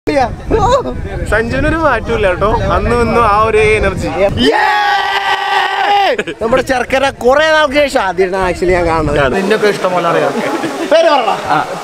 സഞ്ജുവിനൊരു മാറ്റൂല കേട്ടോ അന്നും ഇന്നും ആ ഒരു എനർജി നമ്മുടെ ചെറുക്കനെ കുറെ നാൾക്ക് ശേഷം ആദ്യമായിട്ടാണ് ആക്ച്വലി ഞാൻ കാണുന്നത് നിന്നൊക്കെ ഇഷ്ടം പോലെ അറിയാം പേര് പറടാ.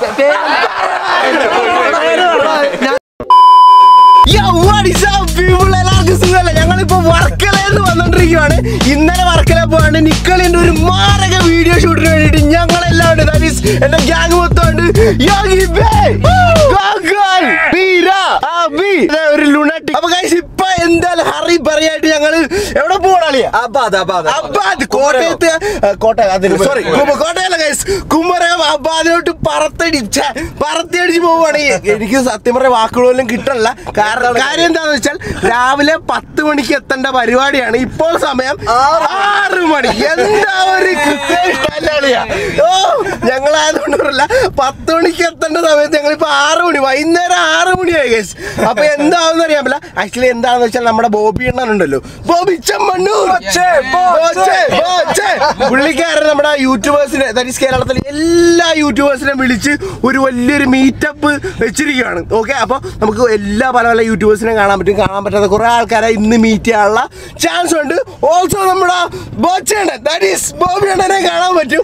Yo, what is up, people? എല്ലാവർക്കും സുഖമല്ലേ? ഞങ്ങളിപ്പോ വർക്കലയിൽ വന്നോണ്ടിരിക്കുവാണ് ഇന്നലെ വർക്കല പോയാണ് നിക്കളിന്റെ ഒരു മാരക വീഡിയോ ഷൂട്ടിന് വേണ്ടിട്ട് ഞങ്ങളെല്ലാം ഉണ്ട് That is എന്റെ ഗ്യാങ് മൊത്തമുണ്ട് യോഗി ബേ, ഗോകുൽ, വീര, അബി, ദേ ഒരു ലുണാറ്റി അപ്പൊ guys, ഇപ്പൊ എന്തായാലും ഹറി പറയായിട്ട് ഞങ്ങള് എവിടെ പോകണാളിയാ അബാദ് അബാദ് അബ്ബാദ് കോട്ടയത്ത് ആ, കോട്ടയം അതിന് സോറി കോട്ടയല്ല ഗൈസ് കുമരകം അബ്ബാദിലോട്ട് പറത്തടി ഛെ, പറത്തിയടിച്ച് പോവുകയാണ് ഈ- എനിക്ക് സത്യം പറഞ്ഞ വാക്കുകളൊന്നും കിട്ടണില്ല കാരണം കാര്യം എന്താന്ന് വെച്ചാൽ രാവിലെ പത്ത് മണിക്ക് എത്തേണ്ട പരിപാടിയാണ് ഇപ്പോൾ സമയം ആറ് മണി എന്താ ഒരു കൃത്യനിഷ്ഠല്ലിയാ ഓ ഞങ്ങളായതുകൊണ്ട് പറയില്ല പത്ത് മണിക്ക് എത്തേണ്ട സമയത്ത് ഞങ്ങൾ ഇപ്പൊ ആറ് മണി വൈകുന്നേരം ആറ് മണിയായി ഗൈസ് അപ്പൊ എന്താവെന്ന് അറിയാൻ പറ്റില്ല ആക്ച്വലി എന്താണെന്ന് വെച്ചാൽ നമ്മുടെ ബോബി എണ്ണൻ ഉണ്ടല്ലോ ബോബി ചെമ്മണ്ണൂർ ബോച്ചെ, ബോച്ചെ. പുള്ളിക്കാരൻ നമ്മുടെ യൂട്യൂബേഴ്സിനെ ദാറ്റ് ഈസ് കേരളത്തിലെ എല്ലാ യൂട്യൂബേഴ്സിനെ വിളിച്ച് ഒരു വലിയൊരു മീറ്റപ്പ് വെച്ചിരിക്കുകയാണ് ഓക്കെ അപ്പൊ നമുക്ക് എല്ലാ പല പല യൂട്യൂബേഴ്സിനെ കാണാൻ പറ്റും കാണാൻ പറ്റാത്ത കുറെ ആൾക്കാരെ ഇന്ന് മീറ്റ് ചെയ്യാനുള്ള ചാൻസ് ഉണ്ട് ഓൾസോ നമ്മുടെ ബോച്ചേണ്ടൻ ദാറ്റ് ഈസ് ബോബി അണ്ണനെ കാണാൻ പറ്റും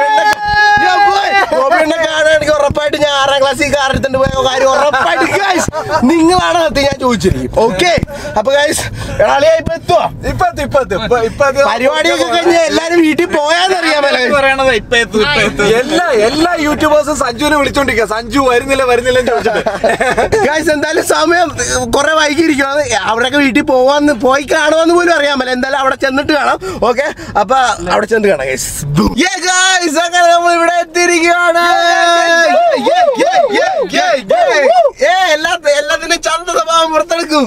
ബോബി അണ്ണനെ കാണുകയാണെങ്കിൽ ഉറപ്പായിട്ട് ഞാൻ ആറാം ക്ലാസ്സിൽ കാറിട്ടുണ്ട് പോയ കാര്യം ഉറപ്പായിട്ട് ഗൈസ് നിങ്ങളാണ് അത് ഞാൻ ചോദിച്ചിരിക്കും ഓക്കെ അപ്പൊ ഗൈസ് എടാളിയാ ഇപ്പൊ എത്തുവാ ഇപ്പത്ത് ഇപ്പത്ത് ഇപ്പൊ ഇപ്പത് പരിപാടിയൊക്കെ കഴിഞ്ഞ് എല്ലാരും വീട്ടിൽ പോയാന്നറിയാമല്ലോ പറയണത് ഇപ്പൊ എത്തും ഇപ്പൊ എത്തും എല്ലാ എല്ലാ യൂട്യൂബേഴ്സും സഞ്ജുവിനെ വിളിച്ചോണ്ടിരിക്കുക സഞ്ജു വരുന്നില്ല വരുന്നില്ല എന്ന് ചോദിച്ചിട്ട് ഗൈസ് എന്തായാലും സമയം കുറെ വൈകിയിരിക്കണം അവിടെയൊക്കെ വീട്ടിൽ പോവാന്ന് പോയി കാണുമെന്ന് പോലും അറിയാമല്ലോ എന്തായാലും അവിടെ ചെന്നിട്ട് കാണാം ഓക്കെ അപ്പൊ അവിടെ ചെന്നിട്ട് കാണാം ഗൈസ് ഗൈസ് അങ്ങനെ നമ്മൾ ഇവിടെ എത്തിയിരിക്കുകയാണ് Yeah, yeah, yeah, yeah, yeah. ഏ, എല്ലാ- എല്ലാത്തിനും ചന്ത സ്വഭാവം പുറത്തെടുക്കും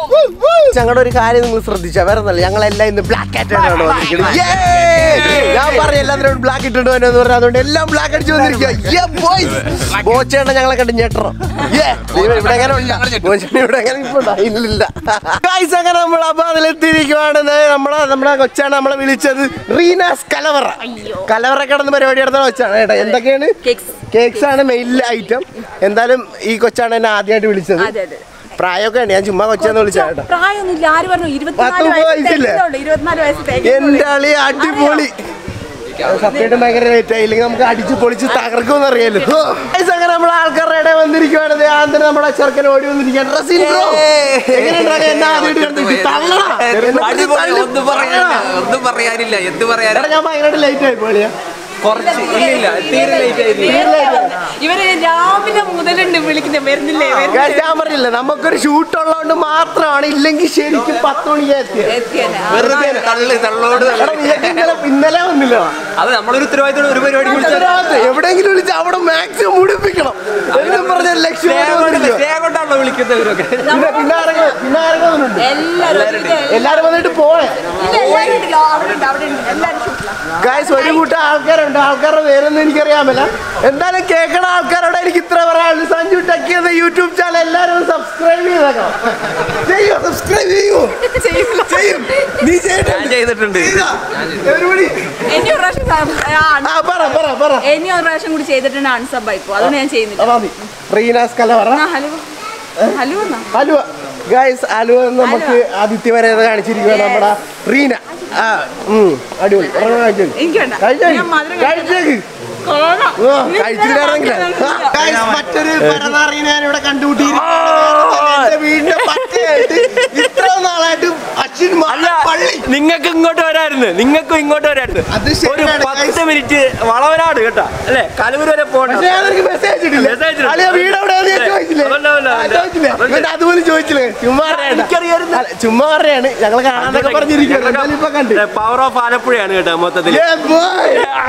ഞങ്ങളുടെ ഒരു കാര്യം നിങ്ങൾ ശ്രദ്ധിച്ചാ വേറെ ഒന്നല്ല ഞങ്ങളെല്ലാം ഇന്ന് ബ്ലാക്ക് ആയിട്ടാണ് വന്നിരിക്കുന്നത് Yeah! ഞാൻ പറഞ്ഞു എല്ലാത്തിനും ബ്ലാക്ക് ഇട്ടിട്ട് വന്നെന്ന് പറഞ്ഞു അതുകൊണ്ട് എല്ലാം ബ്ലാക്ക് അടിച്ചു വന്നിരിക്കുക ബോച്ചേണ്ട ഞങ്ങളെ കണ്ട് ഞെട്ടണം Yeah! ദൈവം ഇവിടെ എങ്ങനെ ഉണ്ട് ബോച്ചേണ്ട ഇവിടെ എങ്ങനെ ഇരിപ്പുണ്ടോ? ഇല്ലില്ല ഗൈസ് അങ്ങനെ നമ്മൾ അപ്പൊ അതിലെത്തിയിരിക്കുവാണ് ദേ നമ്മളെ നമ്മുടെ കൊച്ചാണ് നമ്മളെ വിളിച്ചത് റീനാസ് കലവറ കലവറ കിടന്ന് പരിപാടി നടത്തുന്ന കൊച്ചാണ് കേട്ടോ എന്തൊക്കെയാണ് കേക്ക്സ് ആണ് മെയിൻ ഐറ്റം എന്തായാലും ഈ കൊച്ചാണ് എന്നെ ആദ്യമായിട്ട് വിളിച്ചത് അതെ അതെ പ്രായമൊക്കെ ഉണ്ട് ഞാൻ ചുമ്മാ കൊച്ചാന്ന് വിളിച്ചാ കേട്ടോ പ്രായമൊന്നുമില്ല ആര് പറഞ്ഞു ഇരുപത്തിനാല് പത്ത് മുപ്പത് വയസ്സ് വയസ്സില്ലേ? തികഞ്ഞുള്ളൂ, ഇരുപത്തിനാല് വയസ്സ് തികഞ്ഞുള്ളൂ. എന്റെ അളി അടിപൊളി സത്യമായിട്ടും ഭയങ്കര ലേറ്റ് ആയില്ലെങ്കിൽ നമുക്ക് അടിച്ച് പൊളിച്ച് തകർക്കുമെന്ന് അറിയാലോ Guys, അങ്ങനെ നമ്മൾ ആൾക്കാരുടെ ഇടയിൽ വന്നിരിക്കുവാണ് ദേ ആന്തരം നമ്മുടെ ചെറുക്കൻ ഓടി വന്നിരിക്കുകയാണ് റസീൽ ബ്രോ എങ്ങനെയുണ്ടാകും എന്നെ ആദ്യമായിട്ട് കണ്ടിട്ട് തള്ളടാ എന്നെ പിടിച്ച് അടിപൊളി തള്ളി ഒന്നും പറയാനില്ല പറയടാ. ഒന്നും പറയാനില്ല എന്ത് പറയാനാ എടാ, ഞാൻ ഭയങ്കരമായിട്ട് ലേറ്റ് ആയി പോളിയാ കുറച്ച് ഇല്ല ഇല്ല തീരെ ലേറ്റ് ആയിരുന്നു നേരത്തെ വന്ന്. ഇവര് രാവിലെ മുതലുണ്ട് വിളിക്കുന്നത് വരുന്നില്ലേ Guys, വരുന്നില്ലേ ഞാൻ പറഞ്ഞില്ല നമുക്കൊരു ഷൂട്ട് ഉള്ളതുകൊണ്ട് മാത്രമാണ് ഇല്ലെങ്കിൽ ശരിക്കും പത്ത് മണിക്ക് എത്തിയത് എത്തിയനെ. വെറുതെ തള്ളു തള്ളോട് എടാ, തള്ളു നീയൊക്കെ ഇന്നലെ ഇന്നലെ വന്നില്ല അത് നമ്മളൊരു ഉത്തരവാദിത്തം ഒരു പരിപാടി വിളിച്ചാൽ ഉത്തരവാദിത്തം. എവിടെയെങ്കിലും വിളിച്ച് അവിടെ മാക്സിമം മുടിപ്പിക്കണം എന്നും പറഞ്ഞ ലക്ഷ്യം കൊണ്ടാണല്ലോ വിളിക്കുന്നത് ഇവരൊക്കെ പിന്നെ പിന്നെ ആരെങ്കിലും പിന്നെ ആരെങ്കിലും വന്നിട്ടുണ്ട് എല്ലാരും ഇത് എല്ലാരും വന്നിട്ട് പോയെ ഇത് എല്ലാരും ഉണ്ടല്ലോ. അവിടെ ഉണ്ട് അവിടെ ഉണ്ട് എല്ലാരും ഷൂട്ടിലാണ് ഗായ്സ് ഒരു കൂട്ടം ആൾക്കാരുണ്ട് ആൾക്കാരുടെ പേരൊന്നും എനിക്കറിയാമല്ല എന്തായാലും കേൾക്കണ ആൾക്കാരോട് എനിക്ക് ഇത്ര പറയാനുള്ളൂ സഞ്ജു ടെക്കി എന്ന യൂട്യൂബ് ചാനൽ എല്ലാരും സബ്സ്ക്രൈബ് ചെയ്തേക്കണം ചെയ്യോ സബ്സ്ക്രൈബ് ചെയ്യോ ചെയ്യൂല. ചെയ്യും നീ ഞാൻ ചെയ്തിട്ടുണ്ട് ചെയ്തിട്ടുണ്ട് ചെയ്താ? everybody? ഇനി ഒരു പ്രാവശ്യം സ- ആ, ആ പറ പറ പറ ഇനി ഒരു പ്രാവശ്യം കൂടി ചെയ്തിട്ടുണ്ട് അൺസബ് ആയിപ്പോ അതുകൊണ്ട് ഞാൻ ചെയ്യുന്നില്ല അതാ മതി റീനാസ് കല പറ ആ ഹലോ ഹലോ എന്നാ അലുവ ഗൈസ് അലുവ എന്ന് നമുക്ക് ആദിത്യ വരെ കാണിച്ചിരിക്കുകയാണ് നമ്മുടെ റീന ആ ഉം, അടിപൊളി ഒരെണ്ണം കഴിച്ചേക്ക്. എനിക്ക് വേണ്ട കഴിച്ചേക്ക്. ഞാൻ മധുരം കഴിച്ചേക്ക്. കൊള്ളാം. ഓ, കഴിച്ചിട്ടാണെങ്കിലേ. Guys, മറ്റൊരു പരനാറിനെ ഞാൻ ഇവിടെ കണ്ടുകൂട്ടിയിരിക്കുകയാണ് എന്റെ വീടിന്റെ പക്കയായിട്ട് ഇത്ര നാളായിട്ട് അശ്വിൻ അല്ല പള്ളി നിങ്ങൾക്ക് ഇങ്ങോട്ട് വരായിരുന്നു നിങ്ങൾക്കും ഇങ്ങോട്ട് വരായിരുന്നു അത് ഒരു ശരിയാണ്, പത്ത് guys. മിനിറ്റ് വളവനാട് കേട്ടാ അല്ലേ കലൂർ വരെ പോകണ്ട പക്ഷേ ഞാൻ നിനക്ക് message അയച്ചിട്ടില്ല. Message അയച്ചിട്ടില്ല. അളിയാ, വീട് എവിടെയാന്ന് ഞാൻ ചോദിച്ചില്ലേ? അതല്ല, അതല്ല, ആ, അതല്ല. ചോദിച്ചില്ലേ? അതല്ല. ഇവൻ അതുപോലും ചോദിച്ചില്ലേ ചുമ്മാ അറിയണ്ട. എനിക്കറിയായിരുന്നു. അല്ല, ചുമ്മാ പറയാണ് ഞങ്ങൾ കാണാന്നൊക്കെ പറഞ്ഞിരിക്കുകയാണ് എന്തായാലും ഇപ്പൊ കണ്ട് പവർ ഓഫ് ആലപ്പുഴയാണ് കേട്ടോ മൊത്തത്തിൽ Yeah, boy.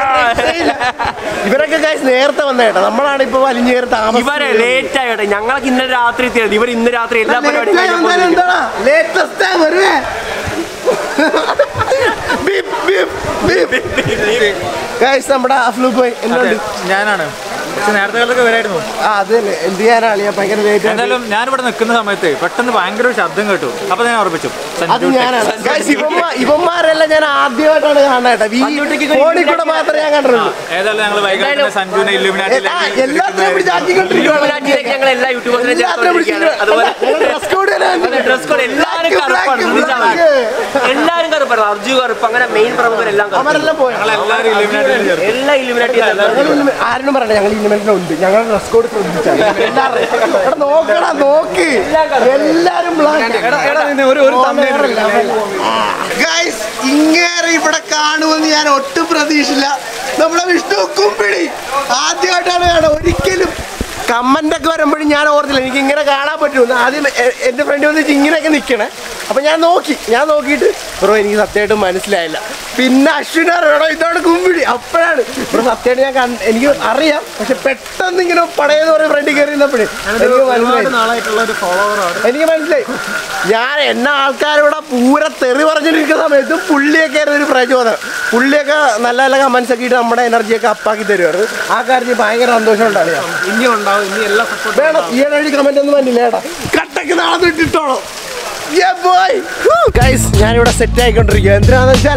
ഇവരൊക്കെ guys നേരത്തെ വന്ന കേട്ടോ നമ്മളാണ് ഇപ്പൊ വലിഞ്ഞേറി ഇവരെ ലേറ്റ് ആയിട്ടെ ഞങ്ങൾക്ക് ഇന്നലെ രാത്രി എത്തിയത് ഇവർ ഇന്ന് രാത്രി എല്ലാ പരിപാടിയും കഴിഞ്ഞ് പോകുന്നിരിക്കും. ലേറ്റസ്റ്റ് വരുവേ ബീപ്, ബീപ്, ബീപ്. Guys, നമ്മുടെ അഫ്ലു പോയി എന്തുണ്ട് ഞാനാണ് പക്ഷെ നേരത്തെ കാലത്തൊക്കെ വരായിരുന്നു ആ അത് തന്നെ എന്ത് ചെയ്യാനാണ് ഞാൻ ഭയങ്കര late ആയിട്ട് എന്തായാലും ഞാനിവിടെ നിൽക്കുന്ന സമയത്ത് പെട്ടെന്ന് ഭയങ്കര ഒരു ശബ്ദം കേട്ടു അപ്പൊ ഞാൻ ഉറപ്പിച്ചു അത് സഞ്ജു ഞാനാണ് Guys, ഇവന്മാ- ഇവന്മാരെല്ലാം ഞാൻ ആദ്യമായിട്ടാണ് കാണാനായിട്ട് ഫോണിൽ കൂടെ മാത്രമേ ഞാൻ കണ്ടിട്ടുള്ളൂ ഏതായാലും ഞങ്ങൾ വൈകാതെ സഞ്ജുവിനെ ഇല്ലുമിനാറ്റി ആ, എല്ലാത്തിനെയും പിടിച്ച് ആക്കിക്കൊണ്ടിരിക്കുകയാണ്. ഇലുമിനാറ്റിയിലേക്ക് ഞങ്ങൾ എല്ലാ യൂട്യൂബേഴ്സിനെ എല്ലാത്തിനെയും പിടിച്ച് അതുപോലെ ഞങ്ങളുടെ dress code തന്നെ. ഡ്രസ് കോഡ് എല്ലാവരും Black, black, കറുപ്പാണ് ശ്രദ്ധിച്ചാൽ മതി. black. എല്ലാവരും കറുപ്പാണ് അർജു കറുപ്പ് അങ്ങനെ മെയിൻ പ്രമുഖരെല്ലാം കറുപ്പ് അവരെല്ലാം പോയി എല്ലാവരും ഇല്ലുമിനാറ്റിയിൽ ചേർന്നു എല്ലാ ഇലുമിനാറ്റി ഞങ്ങൾ ഇന്ന് ആരും പറയണ്ട ഞങ്ങൾ ഇൻവെന്റിന് ഉണ്ട് ഞങ്ങളുടെ ഡ്രസ് കോഡ് ശ്രദ്ധിച്ചാൽ എല്ലാവരും നോക്കടാ നോക്ക് എല്ലാരും ഗൈസ് ഇങ്ങേറെ ഇവിടെ കാണുമെന്ന് ഞാൻ ഒട്ടും പ്രതീക്ഷിച്ചില്ല നമ്മളെ വിഷ്ണു കുമ്പിടി ആദ്യമായിട്ടാണ് കാണുക ഒരിക്കലും കമന്റ് ഒക്കെ വരുമ്പോഴും ഞാൻ ഓർത്തില്ല എനിക്ക് ഇങ്ങനെ കാണാൻ പറ്റുമെന്ന് ആദ്യം എ- എന്റെ ഫ്രണ്ട് വന്നിട്ട് ഇങ്ങനെയൊക്കെ നിൽക്കണേ അപ്പൊ ഞാൻ നോക്കി ഞാൻ നോക്കിയിട്ട് ബ്രോ എനിക്ക് സത്യമായിട്ടും മനസ്സിലായില്ല പിന്നെ അശ്വിനാറോ ഇതാണ് കുമ്പിടി അപ്പോഴാണ് ബ്രോ സത്യമായിട്ട് ഞാൻ കണ്ട എനിക്ക് അറിയാം പക്ഷെ പെട്ടെന്ന് ഇങ്ങനെ പടയെന്ന് പറയുന്ന ഫ്രണ്ടിൽ കയറി നിന്നപ്പോഴേ എനിക്ക് മനസ്സിലായി എനിക്ക് മനസ്സിലായി ഞാൻ എന്നെ ആൾക്കാരിവിടെ പൂര തെറി പറഞ്ഞിരിക്കുന്ന സമയത്തും പുള്ളിയൊക്കെ ആയിരുന്നു ഒരു പ്രചോദനം പുള്ളിയൊക്കെ നല്ല നല്ല കമന്റ്സ് ഒക്കെ ഇട്ട് നമ്മുടെ എനർജിയൊക്കെ അപ്പാക്കി തരുമായിരുന്നു ആ കാര്യത്തിൽ ഭയങ്കര സന്തോഷം ഉണ്ടായിരുന്നു ഇനി ഉണ്ടാവും ഇനി എല്ലാ വേണം ഈ ഇടയിൽ കമന്റ് ഒന്നും വന്നില്ല ഏട്ടാ കട്ടക്ക് നാളെ ഇട്ടിട്ടോളൂ ഗൈസ് ഞാനിവിടെ സെറ്റ് ആയിക്കൊണ്ടിരിക്കുക എന്തിനാന്ന് വെച്ചാൽ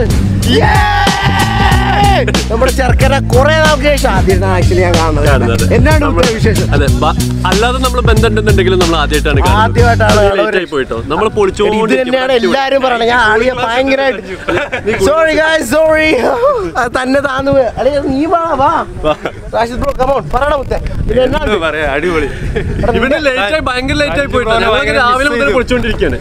Yeah! നമ്മുടെ ചെറുക്കര കുറെ നാൾക്ക് ശേഷം ആദ്യമായിട്ടാണ് ആക്ച്വലി ഞാൻ കാണുന്നത് കാണുന്നത്. എന്നാണ് ഇവിടുത്തെ വിശേഷം അതെ ബ- അല്ലാതെ നമ്മൾ ബന്ധമുണ്ടെന്നുണ്ടെങ്കിലും നമ്മൾ ആദ്യമായിട്ടാണ് ആദ്യമായിട്ടാണ് ലേറ്റ് കാണുന്നത്. ആയി പോയിട്ടോ നമ്മൾ ഇത് പൊളിച്ചോണ്ട് തന്നെയാണ് എല്ലാരും പറയണത് ഞാൻ ആളിയെ ഭയങ്കരമായിട്ട് സോറി ഗായ്സ് സോറി തന്നെ താന്നു പോയി. അല്ലേ നീ വാ വാ റാഷിദ് ബ്രോ കമോൺ പറയണ മുത്തേ പിന്നെ എന്നാ പറയാ അടിപൊളി ഇവിടെ ലേറ്റ് ആയി ഭയങ്കര ലേറ്റ് ആയി പോയിട്ടോ ഞങ്ങളൊക്കെ രാവിലെ മുതൽ പൊളിച്ചോണ്ടിരിക്കുകയാണ്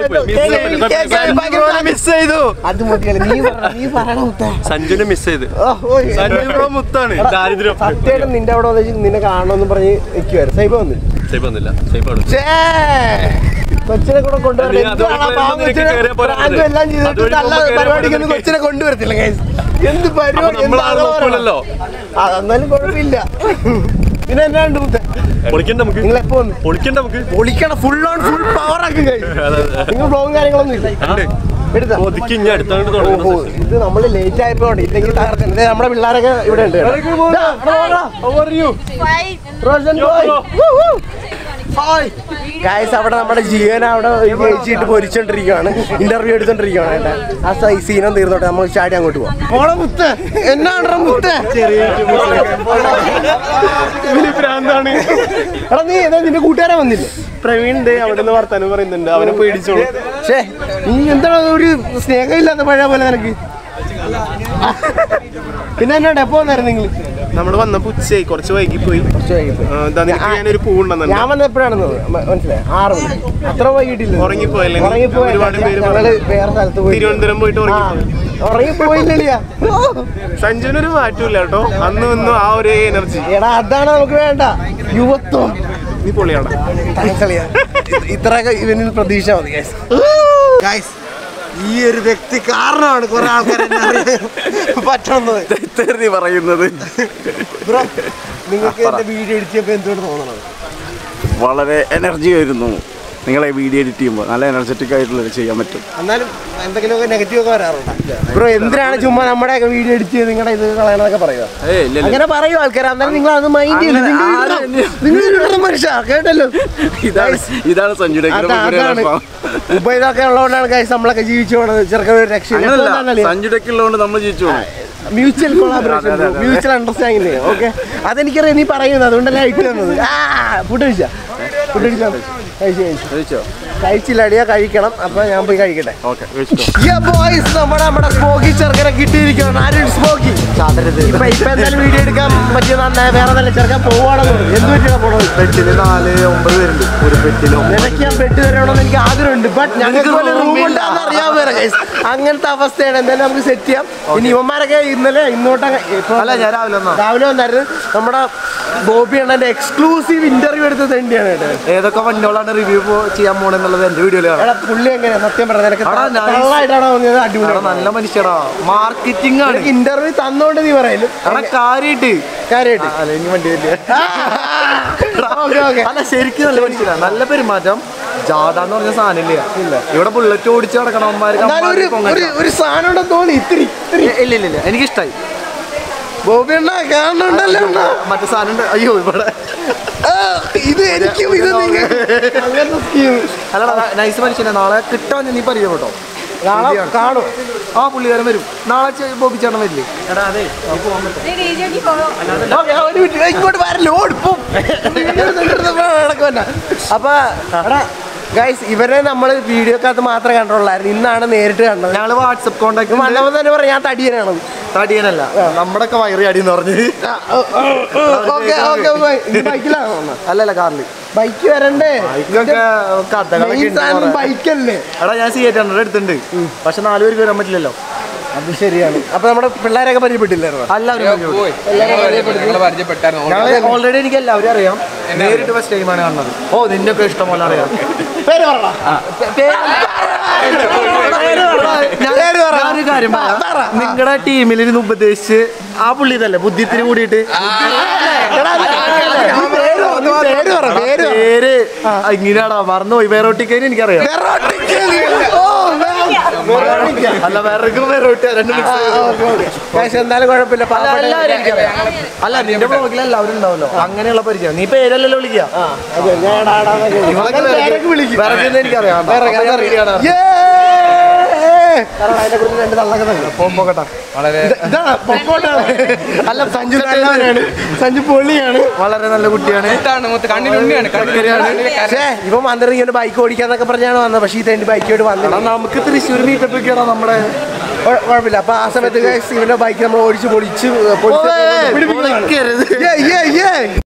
മിസ് ചെയ്തു അത് മതിയല്ലേ നീ പറ നീ പറയണ മുത്തേ സഞ്ജുനെ മിസ് ചെയ്ത് ഓ, ഓയ്. മുത്താണ് എടാ, ദാരിദ്ര്യം സത്യമായിട്ടും നിന്റെ അവിടെ വന്നിട്ട് നിന്നെ കാണണമെന്ന് പറഞ്ഞ് നിൽക്കുവായിരുന്നു സൈബ വന്നു സേഫ് വന്നില്ല സേഫ് ആണ് ഛേ! കൊച്ചിനെ കൂടെ കൊണ്ടുവരണം നീ അതുവഴി എന്താണ് ആ വരുമ്പോ പാവം നിനക്ക് കൊച്ചിനെ കേറിയാ പോരാ പ്രാങ്കും എല്ലാം ചെയ്തിട്ട് അതുവഴി നല്ല മുമ്പ് കേറിയാ പരിപാടിക്കൊന്നും പോരാ കൊച്ചിനെ കൊണ്ടുവരത്തില്ല guys. എന്ത് പരിപാടി അപ്പൊ എന്ത് നമ്മളാണ് ആള് നോക്കൂലല്ലോ. പറയണം. ആ, എന്നാലും കുഴപ്പമില്ല പിന്നെ എന്നാണ്ട് മുത്തേ പൊളിക്കണ്ട നമുക്ക് നിങ്ങൾ എപ്പോ വന്നു പൊളിക്കണ്ട നമുക്ക് പൊളിക്കണം ഫുൾ ഓൺ ഫുൾ പവർ ആക്കി നിങ്ങൾ ബ്ലോഗും കാര്യങ്ങളൊന്നും ഇല്ല എടുത്താ ഒതുക്കി ഇനി അടുത്താണ്ട് ഓഹോ തുടങ്ങുന്നത് ഇത് നമ്മൾ ലേറ്റ് ആയപ്പോ ഇല്ലെങ്കിൽ തകർക്കണം ദേ, നമ്മുടെ പിള്ളേരൊക്കെ ഇവിടെ ഉണ്ട് ഗായ്സ് അവിടെ നമ്മുടെ ജീവൻ അവിടെ ജയിച്ചിട്ട് പൊരിച്ചോണ്ടിരിക്കുകയാണ് ഇന്റർവ്യൂ എടുത്തോണ്ടിരിക്കുകയാണ് കേട്ടോ ആ സ- സീനം തീർന്നോട്ടെ നമ്മൾ ചാടി അങ്ങോട്ട് പോവാം മോളെ മുത്ത് എന്നാണ് മുത്ത് ഭ്രാന്താണ് എടാ നീ ഏതാ നിന്റെ കൂട്ടുകാരൻ വന്നില്ലേ പ്രവീൺ ദേ അവിടെ നിന്ന് വർത്താനം പറയുന്നുണ്ട് അവനെ പേടിച്ചോളൂ ഷേ നീ എന്താണ് ഒരു സ്നേഹമില്ലാത്ത പഴയ പോലെ നിനക്ക് പിന്നെ എന്നാ എപ്പോ വന്നായിരുന്നു നിങ്ങൾ നമ്മൾ വന്നപ്പോ ഉച്ചയായി കുറച്ച് വൈകി പോയി ആ, ദാ നിനക്ക് ഞാനൊരു പൂ ഞാൻ ഉണ്ടെന്നു വന്ന എപ്പോഴാണെന്ന് മനസ്സിലായി ആറ് മണി അത്ര വൈകിട്ടില്ല ഉറങ്ങിപ്പോയല്ലേ നീ? ഉറങ്ങിപ്പോയല്ല. ഒരുപാട് പേര് ഞങ്ങള് വേറെ സ്ഥലത്ത് പോയി തിരുവനന്തപുരം പോയിട്ട് ഉറങ്ങിപ്പോയി ഉറങ്ങിപ്പോയില്ലടിയാ സഞ്ജുവിനൊരു മാറ്റമില്ല കേട്ടോ അന്നും ഇന്നും ആ ഒരു എനർജി എടാ അതാണ് നമുക്ക് വേണ്ട യുവത്വം നീ പൊളിയാണ് Thanks അളിയാ. ഇത് ഇത്രയൊക്കെ ഇവനിൽ പ്രതീക്ഷ മതി ഗൈസ് ഗൈസ് ഈ ഒരു വ്യക്തി കാരണമാണ് കുറെ ആൾക്കാർ പറ്റുന്നത് പറയുന്നത് ബ്രോ നിങ്ങൾക്ക് എന്റെ വീഡിയോ എഡിറ്റ് എന്തുകൊണ്ട് തോന്നണത് വളരെ എനർജി വരുന്നു നിങ്ങളെ വീഡിയോ എഡിറ്റ് ചെയ്യുമ്പോൾ നല്ല എനർജറ്റിക് ആയിട്ടുള്ളത് ചെയ്യാൻ പറ്റും എന്നാലും എന്തെങ്കിലുമൊക്കെ നെഗറ്റീവ് ഒക്കെ വരാറുണ്ട് ബ്രോ എന്തിനാണ് ചുമ്മാ നമ്മുടെ വീഡിയോ എഡിറ്റ് ചെയ്ത് നിങ്ങളുടെ ഇത് കളയണതൊക്കെ പറയുക അങ്ങനെ പറയും ആൾക്കാർ അന്നേരം നിങ്ങൾ അത് മൈൻഡ് ചെയ്യില്ല നിങ്ങൾ ഇടണം മനുഷ്യ കേട്ടല്ലോ ഇതാണ് ഇതാണ് സഞ്ജുയുടെ അതാ- അതാണ് ഇപ്പൊ ഇതൊക്കെ ഉള്ളതുകൊണ്ടാണ് ഗൈസ് നമ്മളൊക്കെ ജീവിച്ചു പോണത് ചെറുക്കൻ ഒരു രക്ഷ അങ്ങനല്ല സഞ്ജുടൊക്കെ ഉള്ളതുകൊണ്ട് നമ്മൾ ജീവിച്ചു mutual collaboration mutual understanding okay അതെനിക്കറിയാം നീ പറയുന്നത് അതുകൊണ്ടല്ല ഇട്ട് തന്നത് ആ ഫുഡ് കഴിച്ചാ ഫുഡ് കഴിച്ചാ കഴിച്ചു കഴിച്ചു കഴിച്ചോ കഴിച്ചില്ല അടിയാ കഴിക്കണം അപ്പൊ ഞാൻ പോയി കഴിക്കട്ടെ ഓക്കെ കഴിച്ചോ Yeah, boys, നമ്മുടെ നമ്മുടെ സ്മോക്കി ചെറുക്കനെ കിട്ടിയിരിക്കുകയാണ് ആരും സ്മോക്കി ഇപ്പൊ ഇപ്പൊ എന്തായാലും വീഡിയോ എടുക്കാൻ പറ്റിയ നന്നായി വേറെ നല്ല ചെറുക്കൻ പോവാണെന്ന് പറഞ്ഞു എന്ത് പറ്റിയാണ് പോണത് പെട്ടില് നാല് ഒമ്പത് പേരുണ്ട് ഒരു പെട്ടിലും നിനക്ക് ഞാൻ ബെഡ് തരണമെന്ന് എനിക്ക് ആഗ്രഹമുണ്ട് ബട്ട് ഞങ്ങൾക്ക് പോലെ റൂം ഉണ്ടാന്ന് അറിയാൻ വരെ ഗൈസ് അങ്ങനത്തെ അവസ്ഥയാണ് എന്തായാലും നമുക്ക് സെറ്റ് ചെയ്യാം ഇനി ഇവന്മാരൊക്കെ ഇന്നലെ ഇന്നോട്ടങ്ങ് അല്ല ഞാൻ രാവിലെ വന്നാ രാവിലെ വന്നായിരുന്നു നമ്മുടെ ബോബി അണ്ണന്റെ എക്സ്ക്ലൂസീവ് ഇന്റർവ്യൂ എടുത്ത തന്നെയാണ് കേട്ടോ ഏതൊക്കെ വണ്ടികളാണ് റിവ്യൂ ചെയ്യാൻ പോണെന്നുള്ളത് എന്റെ വീഡിയോയിൽ കാണാം എടാ പുള്ളി എങ്ങനെയാ സത്യം പറഞ്ഞ നിനക്ക് എടാ, nice. കള്ളായിട്ടാണോ തോന്നിയത് അടിപൊളി എടാ, നല്ല മനുഷ്യടാ മാർക്കറ്റിംഗ് ആണ് ഇന്റർവ്യൂ തന്നോണ്ട് നീ പറയലും എടാ കാര്യായിട്ട് കാര്യമായിട്ട് അല്ല ഇനി വണ്ടി വരില്ല ഓക്കെ ഓക്കെ അല്ല ശരിക്കും നല്ല മനുഷ്യരാ നല്ല പെരുമാറ്റം ജാഥ എന്ന് പറഞ്ഞ സാധനം ഇല്ല ഇവിടെ ബുള്ളറ്റ് ഓടിച്ച് നടക്കണവന്മാർക്ക് എന്നാലും ഒരു ഒരു ഒരു സാധനം ഉണ്ടെന്ന് തോന്നി ഇത്തിരി ഇത്തിരി ഇല്ല ഇല്ല ഇല്ല എനിക്കിഷ്ടായി ബോബി അണ്ണ കാണുന്നുണ്ടല്ലോ അണ്ണ മറ്റേ സാധനം ഉണ്ട്. അയ്യോ ഇവിടെ ആ, ഇത് എനിക്കും ഇത് നിങ്ങൾക്ക് അങ്ങനത്തെ സ്കീം അല്ലടാ നൈസ് മനുഷ്യനെ നാളെ കിട്ടാൻ നീ പരിചയപ്പെട്ടോ നാളെ കാണും ആ പുള്ളിക്കാരൻ വരും നാളെ ചെ- ബോബി ചേട്ടൻ വരില്ലേ ഓക്കേ, ഒരു മിനിറ്റ്. ഇങ്ങോട്ട് വരല്ലോ ഓടിപ്പും നടക്കുവല്ല അപ്പൊ എടാ ഗൈസ് ഇവരെ നമ്മൾ വീഡിയോക്കകത്ത് മാത്രമേ കണ്ടുള്ളായിരുന്നു ഇന്നാണ് നേരിട്ട് കണ്ടത് ഞങ്ങള് വാട്സപ്പ് കോണ്ടാക്ട് വന്നപ്പോ തന്നെ പറയാം ഞാൻ തടിയനാണ് തടിയനല്ല നമ്മുടെ ഒക്കെ വയറി അടിയെന്ന് പറഞ്ഞ് ഓക്കെ ഓക്കെ ബൈക്കിലാണ് വന്നത് അല്ലല്ല കാറില് ബൈക്ക് വരണ്ടേ ബൈക്കൊക്കെ കഥകളൊക്കെ ഉണ്ട് കുറെ. ബൈക്കല്ലേ എടാ ഞാൻ സി എയ്റ്റ് ഹൺഡ്രഡ് എടുത്തിട്ടുണ്ട് പക്ഷെ നാല് പേർക്ക് വരാൻ പറ്റില്ലല്ലോ അത് ശരിയാണ് അപ്പൊ നമ്മുടെ പിള്ളേരൊക്കെ പരിചയപ്പെട്ടില്ലായിരുന്നു എല്ലാവരും പരിചയപ്പെട്ടായിരുന്നു ഞങ്ങള് ഓൾറെഡി എനിക്ക് എല്ലാവരും അറിയാം നേരിട്ട് ഫസ്റ്റ് ടൈമാണ് കാണുന്നത് ഓ നിന്നൊക്കെ ഇഷ്ടം പോലെ അറിയാം പേര് പറടാ ഞാനൊരു കാര്യം പറയാം നിങ്ങളുടെ ടീമിലിരുന്ന് ഉപദേശിച്ച് ആ പുള്ളി ഇതല്ലേ ബുദ്ധിത്തിന് കൂടിയിട്ട് പേര് പറ, നീ പേര് പറ, പേര് പറ. പേര് ഇങ്ങനെയാടാ മറന്നുപോയി വേറോട്ടിക്കൈന് എനിക്കറിയാം അല്ല വേറെ വേറോട്ടി രണ്ട് mix ചെയ്ത്. പക്ഷെ എന്തായാലും കുഴപ്പമില്ല അല്ല, എല്ലാവരും എനിക്കറിയാം. അല്ല നിന്റെ ബ്ലോഗിൽ എല്ലാവരും ഉണ്ടാവല്ലോ അങ്ങനെയുള്ള പരിചയം നീ പേരല്ലല്ലോ വിളിക്കുക ഇവളൊക്കെ പേരൊക്കെ വിളിക്കും. വിറകുന്ന എനിക്കറിയാം വിറകുന്ന അറിയാം അതിനെ കുറിച്ച് രണ്ട് തള്ളൊക്കെ തന്നെ പോകട്ടെ വളരെ ഇതാണ് പൊക്കോട്ടാണ് അല്ല സഞ്ജു നല്ലവനാണ് സഞ്ജു പൊള്ളിയാണ് വളരെ നല്ല കുട്ടിയാണ് കണ്ണിലുണ്ണിയാണ് പക്ഷേ ഇപ്പൊ വന്നിറങ്ങി ബൈക്ക് ഓടിക്കാന്നൊക്കെ പറഞ്ഞാണ് വന്നത് പക്ഷേ ഈ തേണ്ടി ബൈക്കോട് വന്നത് എടാ, നമുക്ക് തൃശ്ശൂർ മീറ്റപ്പ് ഒക്കെയാണ് നമ്മുടെ കുഴ- കുഴപ്പമില്ല അപ്പൊ ആ സമയത്ത് guys ഇവന്റെ ബൈക്ക് നമ്മൾ ഓടിച്ച് പൊളിച്ച് പൊളിച്ച് ഓയ്, പിടിപ്പിക്കുന്നതാണ്. പൊളിക്കരുത്. Yeah, yeah, yeah.